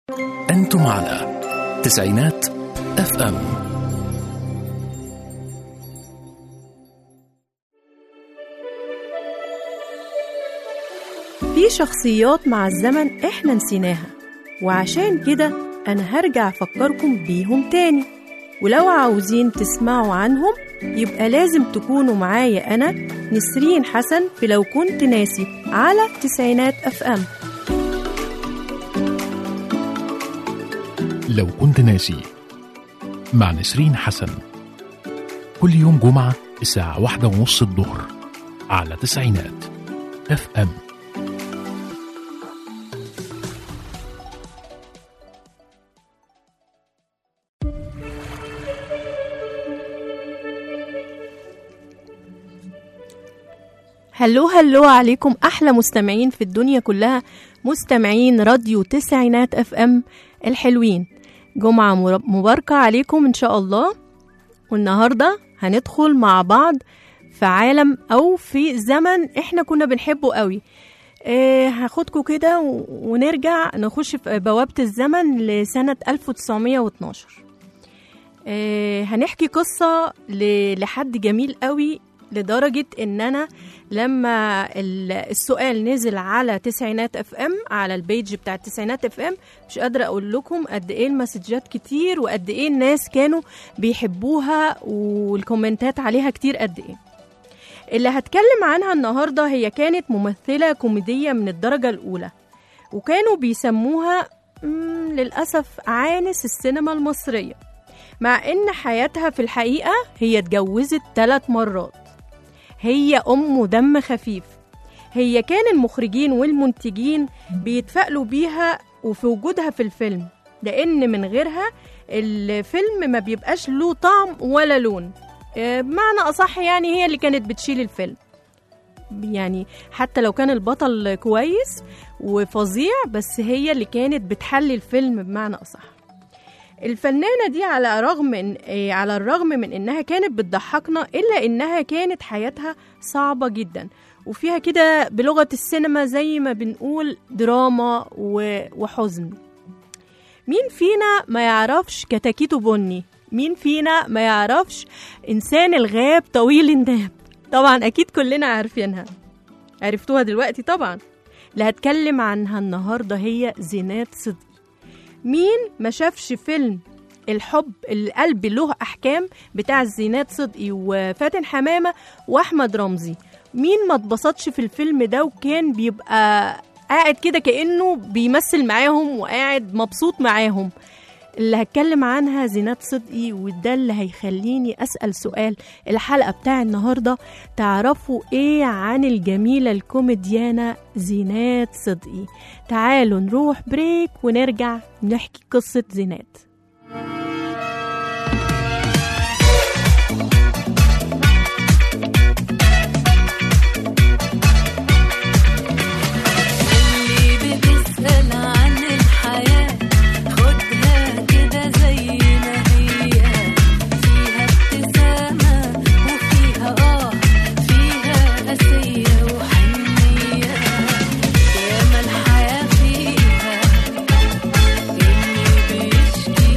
أنتم على تسعينات اف ام في شخصيات مع الزمن احنا نسيناها وعشان كده انا هرجع افكركم بيهم تاني ولو عاوزين تسمعوا عنهم يبقى لازم تكونوا معايا انا نسرين حسن في لو كنت ناسي على تسعينات اف ام لو كنت ناسي مع نسرين حسن كل يوم جمعة الساعة واحدة ونص الظهر على تسعينات اف ام هلو هلو عليكم احلى مستمعين في الدنيا كلها مستمعين راديو تسعينات اف ام الحلوين جمعة مر- مباركة عليكم ان شاء الله والنهاردة هندخل مع بعض في عالم او في زمن احنا كنا بنحبه قوي إيه هاخدكم كده و- ونرجع نخش في بوابة الزمن لسنة 1912 إيه هنحكي قصة ل- لحد جميل قوي لدرجة ان انا لما ال- السؤال نزل على تسعينات اف ام على البيج بتاع تسعينات اف ام مش قادرة اقول لكم قد ايه المسجات كتير وقد ايه الناس كانوا بيحبوها والكومنتات عليها كتير قد ايه اللي هتكلم عنها النهاردة هي كانت ممثلة كوميدية من الدرجة الأولى وكانوا بيسموها مم، للأسف عانس السينما المصرية مع إن حياتها في الحقيقة هي اتجوزت ثلاث مرات هي أم دم خفيف هي كان المخرجين والمنتجين بيتفائلوا بيها وفي وجودها في الفيلم لأن من غيرها الفيلم ما بيبقاش له طعم ولا لون آه، بمعنى أصح يعني هي اللي كانت بتشيل الفيلم يعني حتى لو كان البطل كويس وفظيع بس هي اللي كانت بتحلي الفيلم بمعنى أصح الفنانة دي على رغم من إيه، على الرغم من إنها كانت بتضحكنا إلا إنها كانت حياتها صعبة جدا وفيها كده بلغة السينما زي ما بنقول دراما و- وحزن مين فينا ما يعرفش كتاكيتو بني مين فينا ما يعرفش إنسان الغاب طويل الناب طبعا أكيد كلنا عارفينها عرفتوها دلوقتي طبعا اللي هتكلم عنها النهاردة هي زينات صدقي مين ما شافش فيلم الحب القلب له احكام بتاع زينات صدقي وفاتن حمامه واحمد رمزي مين ما اتبسطش في الفيلم ده وكان بيبقى قاعد كده كانه بيمثل معاهم وقاعد مبسوط معاهم اللي هتكلم عنها زينات صدقي وده اللي هيخليني اسال سؤال الحلقه بتاع النهارده تعرفوا ايه عن الجميله الكوميديانه زينات صدقي تعالوا نروح بريك ونرجع نحكي قصة زينات اللي بتسأل عن الحياة خدها كده زي ما هي فيها ابتسامة وفيها آه فيها قاسية وحنية ياما الحياة فيها اللي بيشكي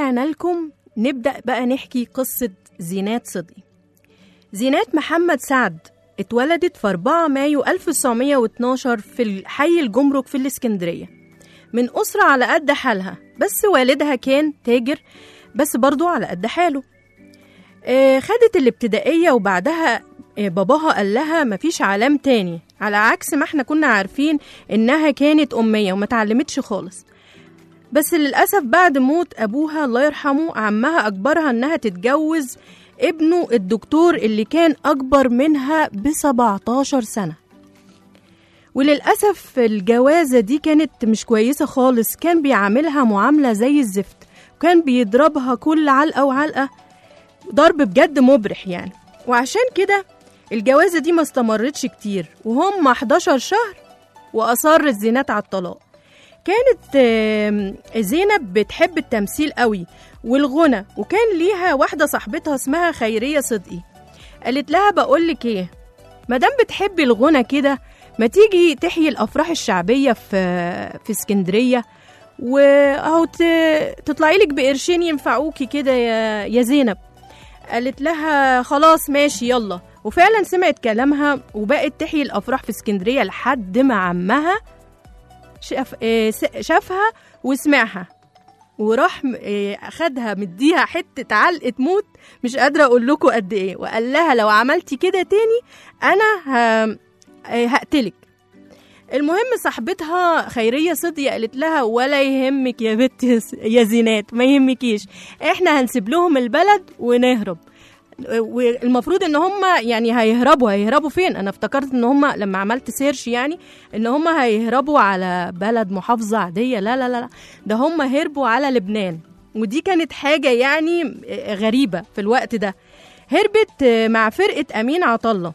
ورجعنا لكم نبدأ بقى نحكي قصة زينات صدقي زينات محمد سعد اتولدت في 4 مايو 1912 في حي الجمرك في الإسكندرية من أسرة على قد حالها بس والدها كان تاجر بس برضو على قد حاله آه، خدت الابتدائية وبعدها آه، باباها قال لها مفيش علام تاني على عكس ما احنا كنا عارفين انها كانت أمية وما تعلمتش خالص بس للأسف بعد موت أبوها الله يرحمه عمها أجبرها إنها تتجوز ابنه الدكتور اللي كان أكبر منها ب 17 سنة وللأسف الجوازة دي كانت مش كويسة خالص كان بيعاملها معاملة زي الزفت وكان بيضربها كل علقة وعلقة ضرب بجد مبرح يعني وعشان كده الجوازة دي ما استمرتش كتير وهم 11 شهر وأصرت زينات على الطلاق كانت آم، زينب بتحب التمثيل قوي والغنى وكان ليها واحدة صاحبتها اسمها خيرية صدقي قالت لها بقولك ايه مادام بتحبي الغنى كده ما تيجي تحيي الافراح الشعبيه في في اسكندريه واهو ت- تطلعي لك بقرشين ينفعوكي كده يا يا زينب قالت لها خلاص ماشي يلا وفعلا سمعت كلامها وبقت تحيي الافراح في اسكندريه لحد ما عمها شاف آه، س- شافها وسمعها وراح م- آه، اخدها مديها حته علقه موت مش قادره اقول لكم قد ايه وقال لها لو عملتي كده تاني انا ه... آه، هقتلك المهم صاحبتها خيريه صدقي قالت لها ولا يهمك يا بنت يا س- يا زينات ما يهمكيش احنا هنسيب لهم البلد ونهرب والمفروض ان هم يعني هيهربوا هيهربوا فين انا افتكرت ان هم لما عملت سيرش يعني ان هم هيهربوا على بلد محافظه عاديه لا لا لا لا. ده هم هربوا على لبنان ودي كانت حاجه يعني غريبه في الوقت ده هربت مع فرقه امين عطله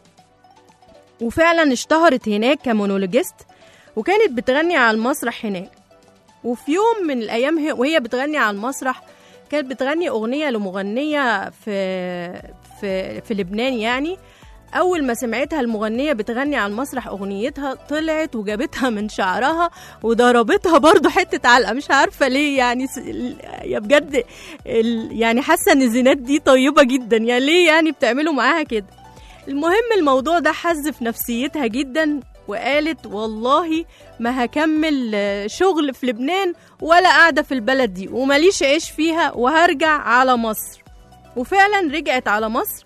وفعلا اشتهرت هناك كمونولوجيست وكانت بتغني على المسرح هناك وفي يوم من الايام هي- وهي بتغني على المسرح كانت بتغني اغنيه لمغنيه في في في لبنان يعني اول ما سمعتها المغنيه بتغني على المسرح اغنيتها طلعت وجابتها من شعرها وضربتها برضو حته علقه مش عارفه ليه يعني س- ال- يا بجد ال- يعني حاسه ان الزينات دي طيبه جدا يعني ليه يعني بتعملوا معاها كده المهم الموضوع ده حز في نفسيتها جدا وقالت والله ما هكمل آه، شغل في لبنان ولا قاعدة في البلد دي ومليش عيش فيها وهرجع على مصر وفعلا رجعت على مصر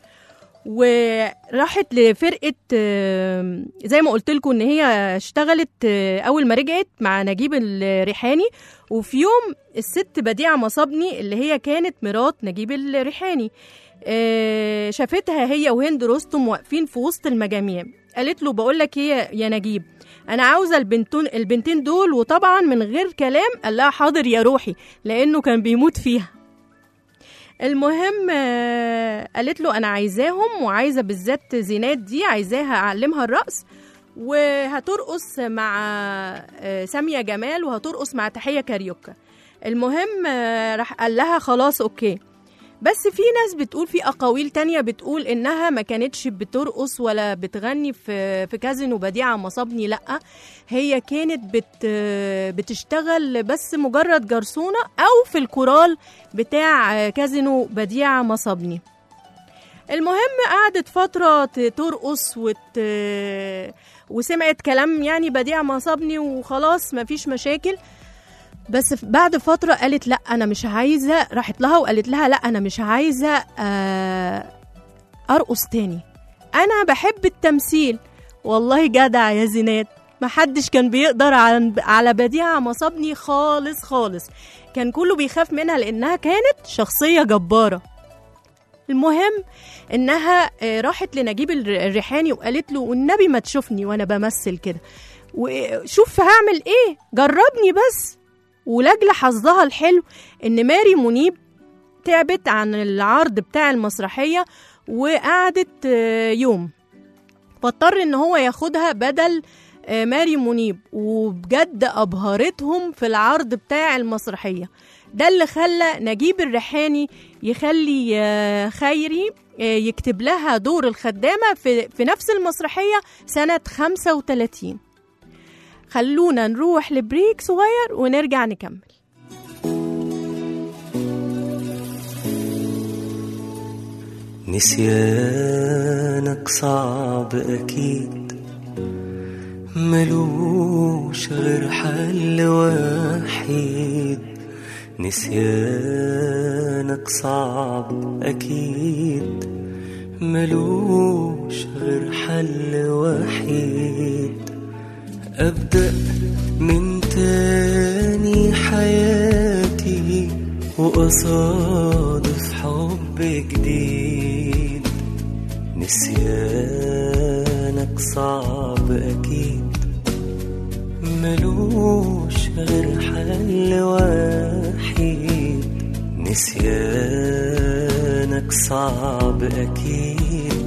وراحت لفرقة آه، زي ما قلت لكم ان هي اشتغلت آه، اول ما رجعت مع نجيب الريحاني وفي يوم الست بديعة مصابني اللي هي كانت مرات نجيب الريحاني آه، شافتها هي وهند رستم واقفين في وسط المجاميع قالت له بقول لك ايه يا نجيب انا عاوزه البنتون البنتين دول وطبعا من غير كلام قال لها حاضر يا روحي لانه كان بيموت فيها المهم آه، قالت له انا عايزاهم وعايزه بالذات زينات دي عايزاها اعلمها الرقص وهترقص مع آه، ساميه جمال وهترقص مع تحيه كاريوكا المهم آه، راح قال لها خلاص اوكي بس في ناس بتقول في اقاويل تانية بتقول انها ما كانتش بترقص ولا بتغني في في كازينو بديعه مصابني لا هي كانت بت بتشتغل بس مجرد جرسونه او في الكورال بتاع كازينو بديعه مصابني المهم قعدت فترة ت- ترقص وت... وسمعت كلام يعني بديع مصابني وخلاص مفيش مشاكل بس ف- بعد فترة قالت لا أنا مش عايزة راحت لها وقالت لها لا أنا مش عايزة آه، أرقص تاني أنا بحب التمثيل والله جدع يا زينات محدش كان بيقدر على على بديعة مصابني خالص خالص كان كله بيخاف منها لأنها كانت شخصية جبارة المهم انها آه، راحت لنجيب الر- الريحاني وقالت له والنبي ما تشوفني وانا بمثل كده وشوف هعمل ايه جربني بس ولاجل حظها الحلو ان ماري منيب تعبت عن العرض بتاع المسرحيه وقعدت آه، يوم فاضطر ان هو ياخدها بدل آه، ماري منيب وبجد ابهرتهم في العرض بتاع المسرحيه ده اللي خلى نجيب الريحاني يخلي آه، خيري آه، يكتب لها دور الخدامة في, في نفس المسرحية سنة 35 خلونا نروح لبريك صغير ونرجع نكمل نسيانك صعب أكيد ملوش غير حل وحيد نسيانك صعب أكيد ملوش غير حل وحيد أبدأ من تاني حياتي وأصادف حب جديد نسيانك صعب أكيد ملوش غير حل وحيد نسيانك صعب أكيد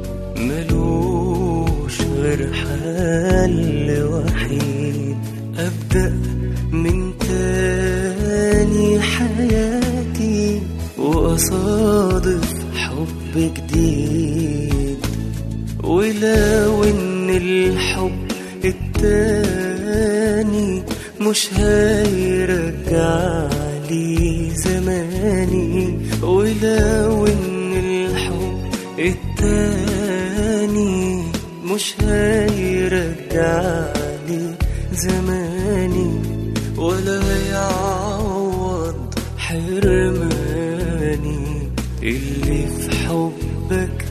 ملوش غير حل وحيد أبدأ من تاني حياتي وأصادف حب جديد ولو إن الحب التاني مش هيرجع لي زماني ولو إن الحب التاني مش هيرجع لي زماني ولا هيعوض حرماني اللي في حبك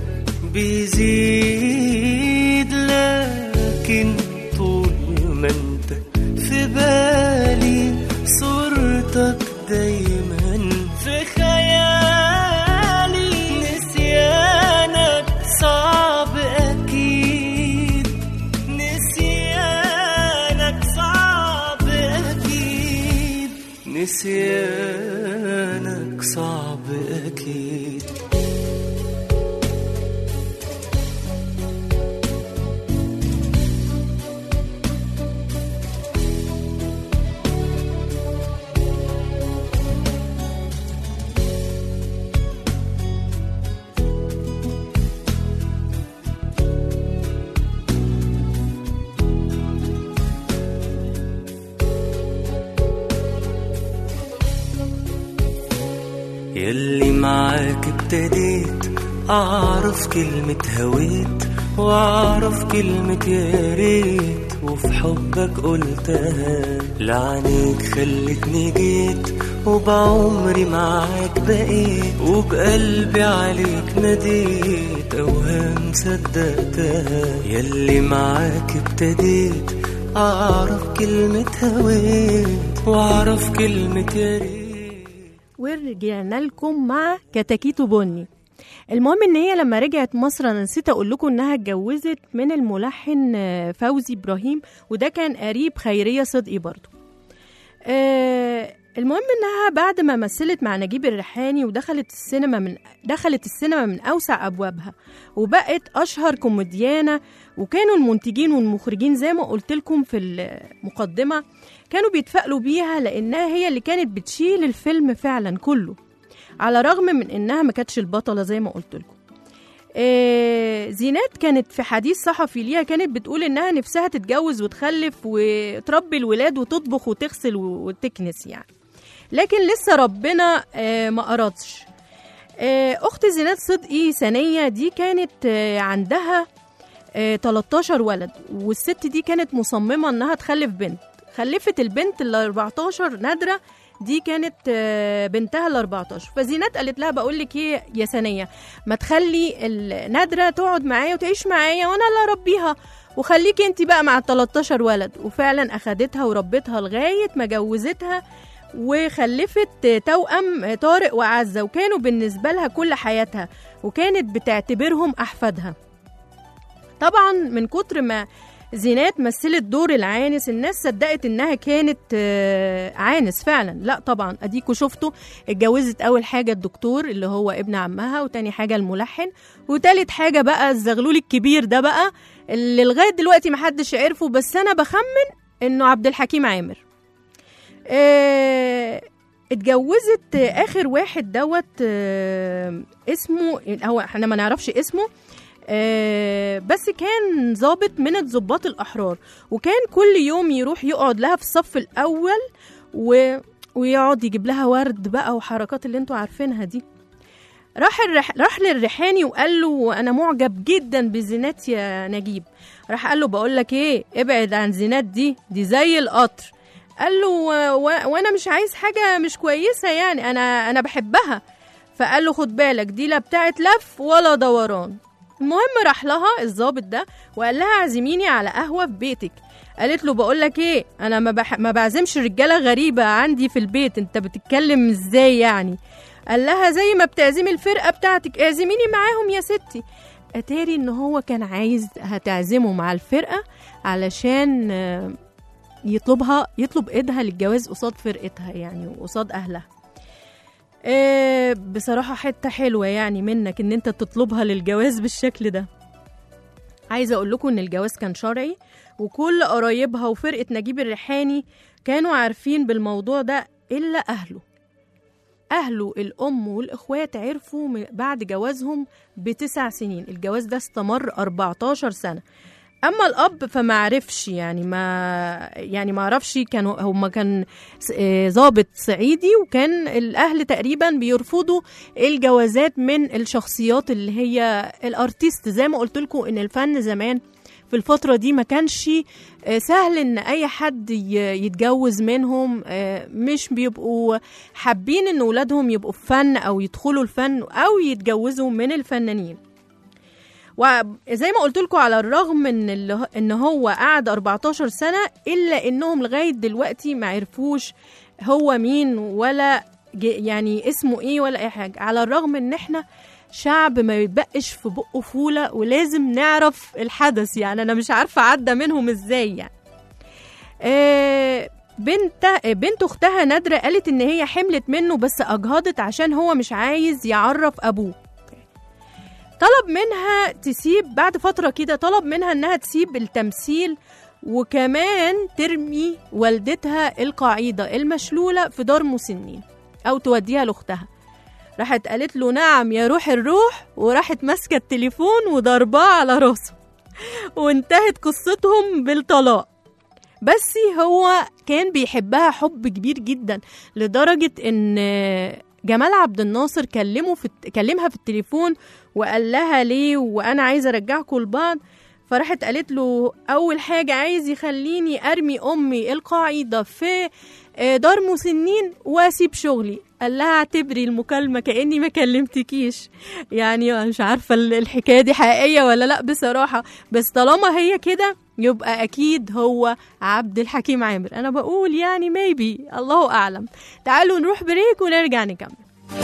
بيزيد لكن طول ما انت في بالي صورتك دايما في خيالي نسيانك صعب اكيد نسيانك صعب اكيد نسيانك صعب اكيد يلي معاك ابتديت أعرف كلمة هويت وأعرف كلمة يا ريت وفي حبك قلتها لعنيك خلتني جيت وبعمري معاك بقيت وبقلبي عليك ناديت أوهام صدقتها يلي معاك ابتديت أعرف كلمة هويت وأعرف كلمة يا ريت ورجعنا لكم مع كتاكيتو بني المهم ان هي لما رجعت مصر انا نسيت اقول لكم انها اتجوزت من الملحن آه، فوزي ابراهيم وده كان قريب خيريه صدقي برضو آه، المهم انها بعد ما مثلت مع نجيب الريحاني ودخلت السينما من دخلت السينما من اوسع ابوابها وبقت اشهر كوميديانه وكانوا المنتجين والمخرجين زي ما قلت لكم في المقدمه كانوا بيتفائلوا بيها لانها هي اللي كانت بتشيل الفيلم فعلا كله على الرغم من انها ما كانتش البطله زي ما قلت لكم آه زينات كانت في حديث صحفي ليها كانت بتقول انها نفسها تتجوز وتخلف وتربي الولاد وتطبخ وتغسل وتكنس يعني لكن لسه ربنا آه ما أرادش آه أخت زينات صدقي ثانية دي كانت آه عندها آه 13 ولد والست دي كانت مصممة إنها تخلف بنت خلفت البنت ال 14 نادرة دي كانت آه، بنتها ال 14 فزينات قالت لها بقول لك ايه يا ثانيه ما تخلي النادره تقعد معايا وتعيش معايا وانا اللي اربيها وخليكي انت بقى مع ال 13 ولد وفعلا اخدتها وربتها لغايه ما جوزتها وخلفت توأم طارق وعزة وكانوا بالنسبة لها كل حياتها وكانت بتعتبرهم أحفادها طبعا من كتر ما زينات مثلت دور العانس الناس صدقت انها كانت آه، عانس فعلا لا طبعا اديكوا شفتوا اتجوزت اول حاجه الدكتور اللي هو ابن عمها وتاني حاجه الملحن وتالت حاجه بقى الزغلول الكبير ده بقى اللي لغايه دلوقتي محدش عرفه بس انا بخمن انه عبد الحكيم عامر آه، اتجوزت اخر واحد دوت آه، اسمه هو احنا ما نعرفش اسمه آه، بس كان ضابط من الضباط الاحرار وكان كل يوم يروح يقعد لها في الصف الاول و... ويقعد يجيب لها ورد بقى وحركات اللي انتوا عارفينها دي راح الرح... راح للريحاني وقال له انا معجب جدا بزينات يا نجيب راح قال له بقول لك ايه ابعد عن زينات دي دي زي القطر قال له و... و... وانا مش عايز حاجه مش كويسه يعني انا انا بحبها فقال له خد بالك دي لا بتاعت لف ولا دوران المهم راح لها الظابط ده وقال لها عزميني على قهوه في بيتك قالت له بقول لك ايه انا ما, بح... ما بعزمش رجاله غريبه عندي في البيت انت بتتكلم ازاي يعني قال لها زي ما بتعزمي الفرقه بتاعتك اعزميني معاهم يا ستي اتاري ان هو كان عايز هتعزمه مع الفرقه علشان آه، يطلبها يطلب ايدها للجواز قصاد فرقتها يعني وقصاد اهلها آه، بصراحة حتة حلوة يعني منك ان انت تطلبها للجواز بالشكل ده عايزة اقول لكم ان الجواز كان شرعي وكل قرايبها وفرقة نجيب الريحاني كانوا عارفين بالموضوع ده الا اهله اهله الام والاخوات عرفوا م- بعد جوازهم بتسع سنين الجواز ده استمر 14 سنة اما الاب فما عرفش يعني ما يعني ما عرفش كانوا هما كان س- آه، ضابط صعيدي وكان الاهل تقريبا بيرفضوا الجوازات من الشخصيات اللي هي الارتيست زي ما قلت لكم ان الفن زمان في الفترة دي ما كانش آه، سهل ان اي حد ي- يتجوز منهم آه، مش بيبقوا حابين ان ولادهم يبقوا في فن او يدخلوا الفن او يتجوزوا من الفنانين وزي ما قلت لكم على الرغم ان اللي ان هو قعد 14 سنه الا انهم لغايه دلوقتي ما عرفوش هو مين ولا ج- يعني اسمه ايه ولا اي حاجه على الرغم ان احنا شعب ما يتبقش في بقه فوله ولازم نعرف الحدث يعني انا مش عارفه عدى منهم ازاي يعني آه، بنت بنت اختها نادره قالت ان هي حملت منه بس اجهضت عشان هو مش عايز يعرف ابوه طلب منها تسيب بعد فترة كده طلب منها انها تسيب التمثيل وكمان ترمي والدتها القاعدة المشلولة في دار مسنين أو توديها لأختها راحت قالت له نعم يا روح الروح وراحت ماسكة التليفون وضرباه على راسه وانتهت قصتهم بالطلاق بس هو كان بيحبها حب كبير جدا لدرجة ان جمال عبد الناصر كلمه في كلمها في التليفون وقال لها ليه وانا عايزه ارجعكم لبعض فراحت قالت له اول حاجه عايز يخليني ارمي امي القاعده في آه، دار مسنين واسيب شغلي قال لها اعتبري المكالمه كاني ما كلمتكيش يعني مش عارفه ال- الحكايه دي حقيقيه ولا لا بصراحه بس طالما هي كده يبقى اكيد هو عبد الحكيم عامر انا بقول يعني ميبي الله اعلم تعالوا نروح بريك ونرجع نكمل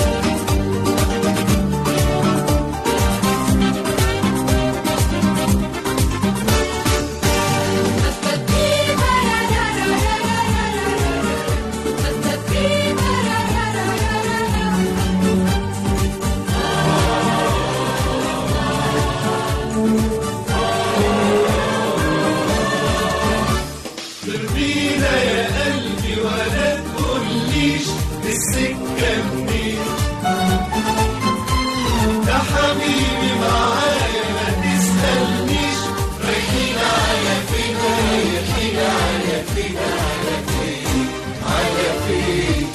ترمينا يا قلبي ولا تقوليش السكة منين ده حبيبي معايا ما تسألنيش رايحين على فين رايحين على فين على فين على فين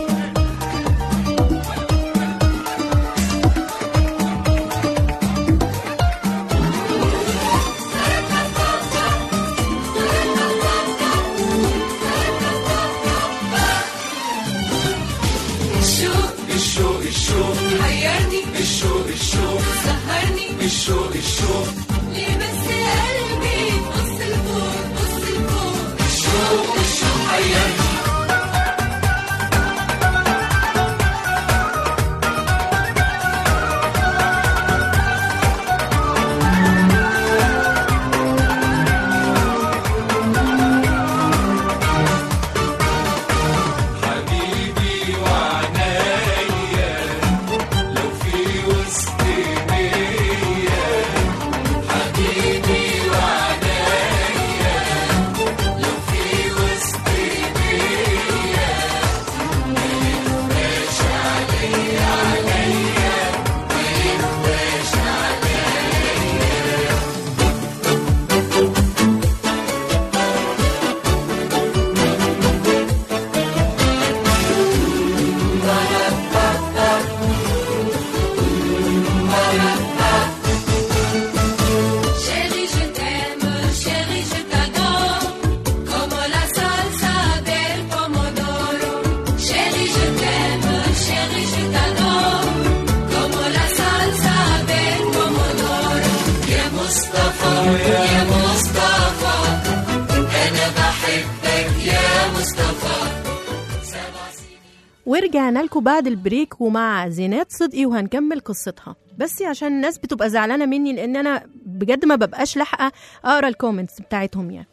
الشوق الشوق الشوق حيرني الشوق الشوق سهرني الشوق الشوق ليه بس قلبي بص لفوق بص لفوق الشوق الشوق حيرني حبيبي وعنايا لو في وسط نية ورجعنا لكم بعد البريك ومع زينات صدقي وهنكمل قصتها بس عشان الناس بتبقى زعلانه مني لان انا بجد ما ببقاش لاحقه اقرا الكومنتس بتاعتهم يعني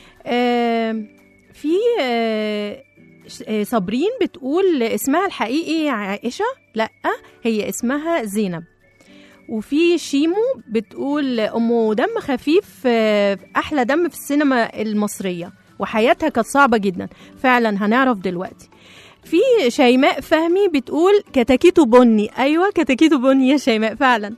آه في آه ش- آه، صابرين بتقول اسمها الحقيقي عائشه لا هي اسمها زينب وفي شيمو بتقول ام دم خفيف آه، احلى دم في السينما المصريه وحياتها كانت صعبه جدا فعلا هنعرف دلوقتي في شيماء فهمي بتقول كتاكيتو بني ايوه كتاكيتو بني يا شيماء فعلا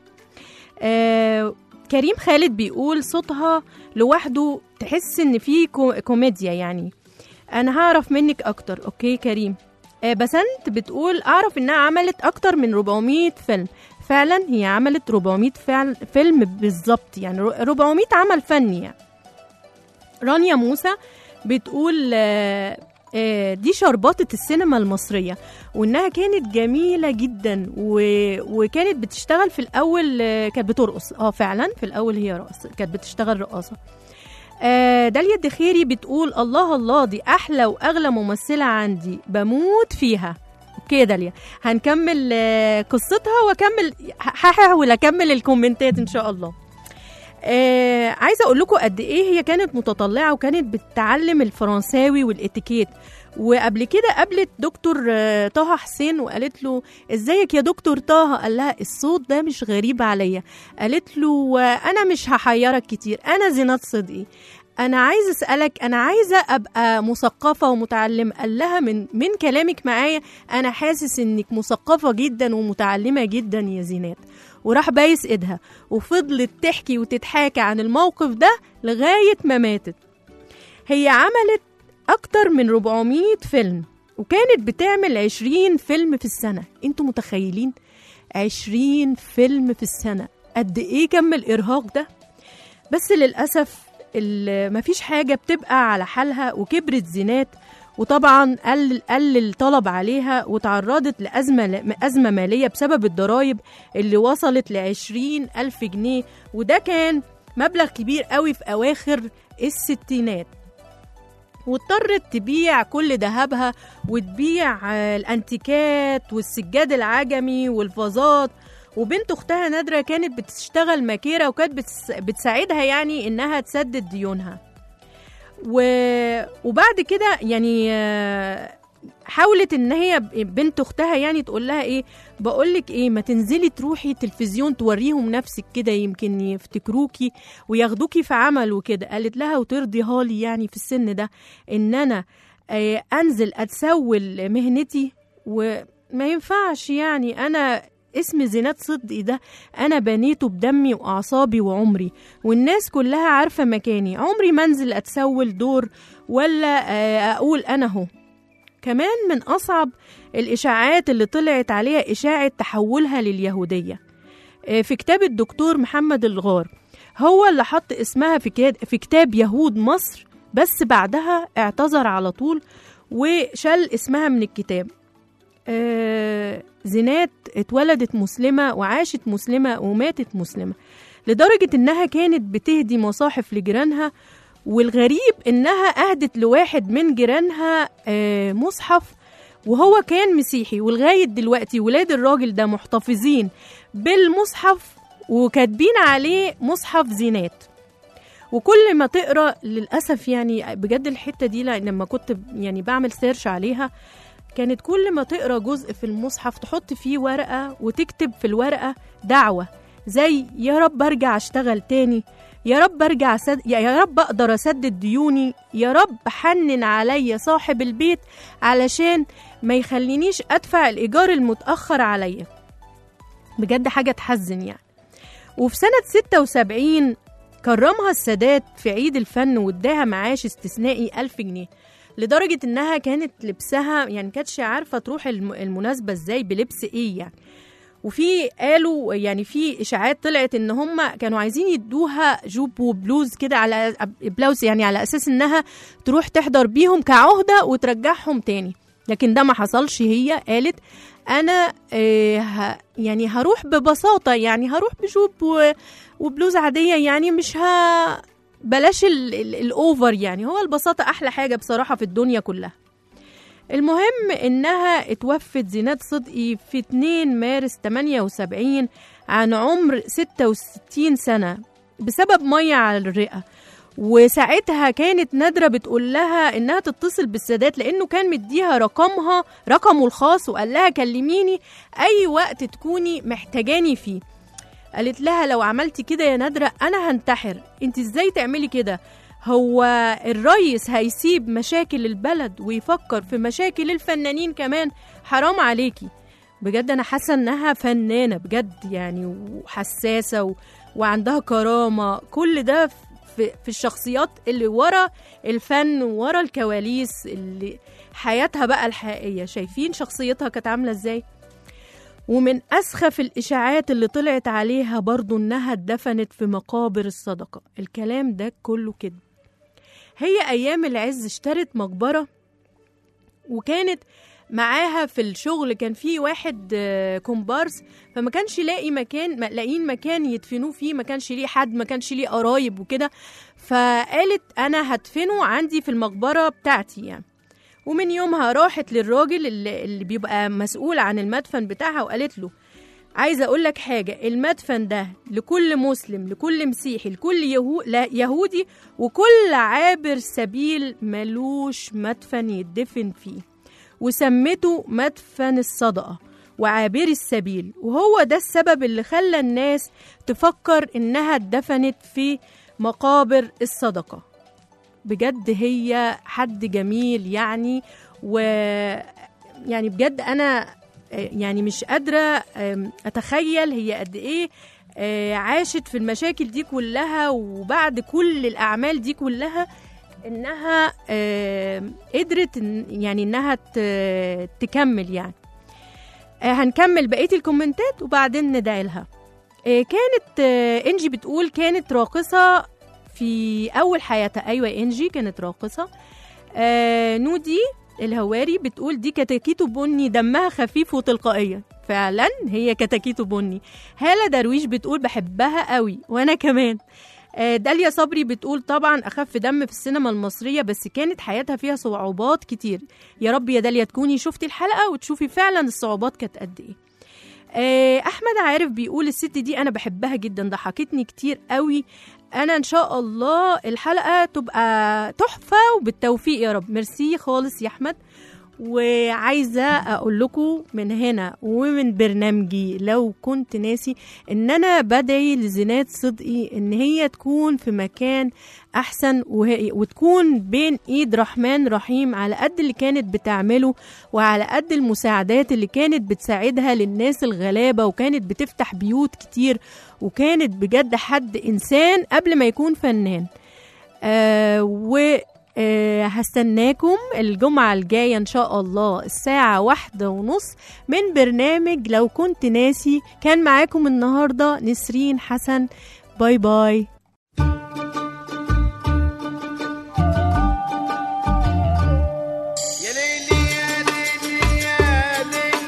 آه كريم خالد بيقول صوتها لوحده تحس ان في كو- كوميديا يعني انا هعرف منك اكتر اوكي كريم آه بسنت بتقول اعرف انها عملت اكتر من 400 فيلم فعلا هي عملت 400 فعل فيلم بالظبط يعني رو- 400 عمل فني يعني. رانيا موسى بتقول آه، آه، دي شربطة السينما المصرية وإنها كانت جميلة جدا و... وكانت بتشتغل في الأول آه، كانت بترقص اه فعلا في الأول هي رقص كانت بتشتغل رقاصة آه، داليا الدخيري بتقول الله الله دي أحلى وأغلى ممثلة عندي بموت فيها اوكي يا داليا هنكمل آه، قصتها واكمل هحاول اكمل الكومنتات ان شاء الله آه عايزه اقول لكم قد ايه هي كانت متطلعه وكانت بتتعلم الفرنساوي والاتيكيت وقبل كده قابلت دكتور آه، طه حسين وقالت له ازيك يا دكتور طه قال لها الصوت ده مش غريب عليا قالت له آه، انا مش هحيرك كتير انا زينات صدقي انا عايزه اسالك انا عايزه ابقى مثقفه ومتعلمه قال لها من من كلامك معايا انا حاسس انك مثقفه جدا ومتعلمه جدا يا زينات وراح بايس ايدها وفضلت تحكي وتتحاكى عن الموقف ده لغايه ما ماتت هي عملت اكتر من 400 فيلم وكانت بتعمل 20 فيلم في السنه انتوا متخيلين 20 فيلم في السنه قد ايه كم الارهاق ده بس للأسف ال- مفيش حاجة بتبقى على حالها وكبرت زينات وطبعا قل قل الطلب عليها وتعرضت لأزمة أزمة مالية بسبب الضرايب اللي وصلت لعشرين ألف جنيه وده كان مبلغ كبير قوي في أواخر الستينات واضطرت تبيع كل ذهبها وتبيع آه، الانتيكات والسجاد العجمي والفازات وبنت اختها نادره كانت بتشتغل ماكيره وكانت بتس... بتساعدها يعني انها تسدد ديونها و... وبعد كده يعني آه، حاولت ان هي بنت اختها يعني تقول لها ايه بقولك ايه ما تنزلي تروحي تلفزيون توريهم نفسك كده يمكن يفتكروكي وياخدوكي في عمل وكده قالت لها وترضيها لي يعني في السن ده ان انا آه، انزل اتسول مهنتي وما ينفعش يعني انا اسم زينات صدقي ده انا بنيته بدمي واعصابي وعمري والناس كلها عارفه مكاني عمري ما انزل اتسول دور ولا آه، اقول انا هو كمان من اصعب الاشاعات اللي طلعت عليها اشاعه تحولها لليهوديه آه، في كتاب الدكتور محمد الغار هو اللي حط اسمها في كاد- في كتاب يهود مصر بس بعدها اعتذر على طول وشال اسمها من الكتاب آه، زينات اتولدت مسلمة وعاشت مسلمة وماتت مسلمة لدرجة إنها كانت بتهدي مصاحف لجيرانها والغريب إنها أهدت لواحد من جيرانها آه، مصحف وهو كان مسيحي ولغاية دلوقتي ولاد الراجل ده محتفظين بالمصحف وكاتبين عليه مصحف زينات وكل ما تقرا للاسف يعني بجد الحته دي لا- لما كنت يعني بعمل سيرش عليها كانت كل ما تقرا جزء في المصحف تحط فيه ورقه وتكتب في الورقه دعوه زي يا رب ارجع اشتغل تاني يا رب ارجع سد... يا يا رب اقدر اسدد ديوني يا رب حنن عليا صاحب البيت علشان ما يخلينيش ادفع الايجار المتاخر عليا بجد حاجه تحزن يعني وفي سنه 76 كرمها السادات في عيد الفن واداها معاش استثنائي ألف جنيه لدرجة إنها كانت لبسها يعني كانتش عارفة تروح الم- المناسبة إزاي بلبس إيه يعني وفي قالوا يعني في اشاعات طلعت ان هم كانوا عايزين يدوها جوب وبلوز كده على بلاوز يعني على اساس انها تروح تحضر بيهم كعهده وترجعهم تاني لكن ده ما حصلش هي قالت انا آه ه- يعني هروح ببساطه يعني هروح بجوب و- وبلوز عاديه يعني مش ه بلاش ال- ال- الاوفر يعني هو البساطه احلى حاجه بصراحه في الدنيا كلها المهم انها اتوفت زينات صدقي في 2 مارس 78 عن عمر 66 سنة بسبب مية على الرئة وساعتها كانت نادرة بتقول لها انها تتصل بالسادات لانه كان مديها رقمها رقمه الخاص وقال لها كلميني اي وقت تكوني محتاجاني فيه قالت لها لو عملتي كده يا نادرة انا هنتحر انت ازاي تعملي كده هو الريس هيسيب مشاكل البلد ويفكر في مشاكل الفنانين كمان حرام عليكي بجد انا حاسه انها فنانه بجد يعني وحساسه و... وعندها كرامه كل ده في, في الشخصيات اللي ورا الفن ورا الكواليس اللي حياتها بقى الحقيقيه شايفين شخصيتها كانت عامله ازاي ومن أسخف الإشاعات اللي طلعت عليها برضو إنها اتدفنت في مقابر الصدقة الكلام ده كله كده هي أيام العز اشترت مقبرة وكانت معاها في الشغل كان في واحد آه، كومبارس فما كانش لاقي مكان ما لاقيين مكان يدفنوه فيه ما كانش ليه حد ما كانش ليه قرايب وكده فقالت انا هدفنه عندي في المقبره بتاعتي يعني ومن يومها راحت للراجل اللي, اللي بيبقى مسؤول عن المدفن بتاعها وقالت له عايزه اقول لك حاجه المدفن ده لكل مسلم لكل مسيحي لكل يهو... لا يهودي وكل عابر سبيل ملوش مدفن يدفن فيه وسمته مدفن الصدقه وعابري السبيل وهو ده السبب اللي خلى الناس تفكر انها اتدفنت في مقابر الصدقه بجد هي حد جميل يعني و يعني بجد انا آه، يعني مش قادره آم، اتخيل هي قد ايه آه، عاشت في المشاكل دي كلها وبعد كل الاعمال دي كلها انها آم، قدرت إن- يعني انها ت- تكمل يعني آه، هنكمل بقيه الكومنتات وبعدين ندعي لها آه، كانت آه، انجي بتقول كانت راقصه في اول حياتها ايوه انجي كانت راقصه آه نودي الهواري بتقول دي كتاكيتو بني دمها خفيف وتلقائيه فعلا هي كتاكيتو بني هاله درويش بتقول بحبها قوي وانا كمان آه، داليا صبري بتقول طبعا اخف دم في السينما المصريه بس كانت حياتها فيها صعوبات كتير يا رب يا داليا تكوني شفتي الحلقه وتشوفي فعلا الصعوبات كانت قد ايه آه، احمد عارف بيقول الست دي انا بحبها جدا ضحكتني كتير قوي انا ان شاء الله الحلقه تبقى تحفه وبالتوفيق يا رب ميرسي خالص يا احمد وعايزه اقول لكم من هنا ومن برنامجي لو كنت ناسي ان انا بدعي لزينات صدقي ان هي تكون في مكان احسن وهي وتكون بين ايد رحمن رحيم على قد اللي كانت بتعمله وعلى قد المساعدات اللي كانت بتساعدها للناس الغلابه وكانت بتفتح بيوت كتير وكانت بجد حد انسان قبل ما يكون فنان آه و آه هستناكم الجمعة الجاية إن شاء الله الساعة واحدة ونص من برنامج لو كنت ناسي كان معاكم النهاردة نسرين حسن باي باي يا ليلي يا ليلي يا ليلي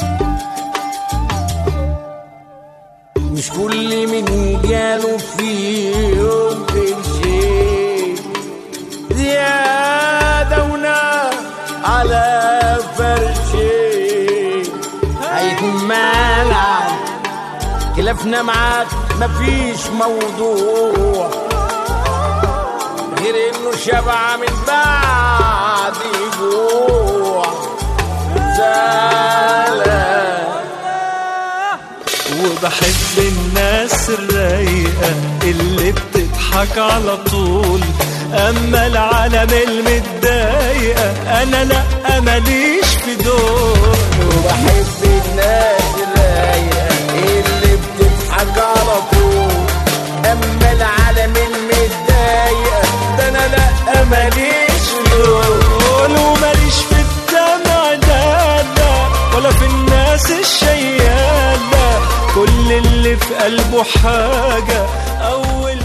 مش كل من جاله في يوم شيء زيادة ونار على فرشي هيكون مالع خلافنا معاك مفيش موضوع غير انه شبع من بعد جوع زعلان وبحب الناس الرايقة اللي بتضحك على طول أما العالم المتضايقة أنا لأ ماليش في دول وبحب الناس الرايقة اللي بتضحك على طول اما العالم المتضايقة ده انا لا ماليش دول وماليش في الدمع ده لا ولا في الناس الشيالة كل اللي في قلبه حاجة أول